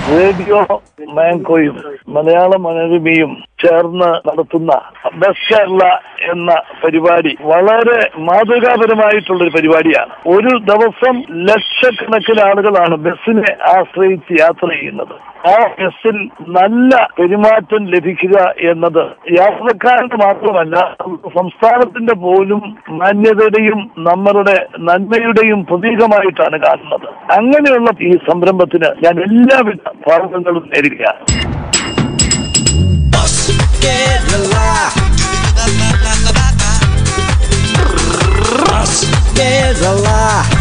Radio മാങ്കോയും മലയാള മനോരമയും ചേർന്ന് നടത്തുന്ന ബസ് കേരള എന്ന പരിപാടി വളരെ മാതൃകാപരമായിട്ടുള്ളൊരു പരിപാടിയാണ് ഒരു ദിവസം ലക്ഷക്കണക്കിന് ആളുകളാണ് ബസ്സിനെ ആശ്രയിച്ച് യാത്ര ചെയ്യുന്നത് ആ ബസ്സിൽ നല്ല പെരുമാറ്റം ലഭിക്കുക എന്നത് യാത്രക്കാരന് മാത്രമല്ല സംസ്ഥാനത്തിന്റെ പോലും മാന്യതയുടെയും നമ്മളുടെ നന്മയുടെയും പ്രതീകമായിട്ടാണ് കാണുന്നത് അങ്ങനെയുള്ള ഈ സംരംഭത്തിന് ഞാൻ എല്ലാവിധ ഭാഗങ്ങളും നേരുകയാണ് Kerala. Kerala.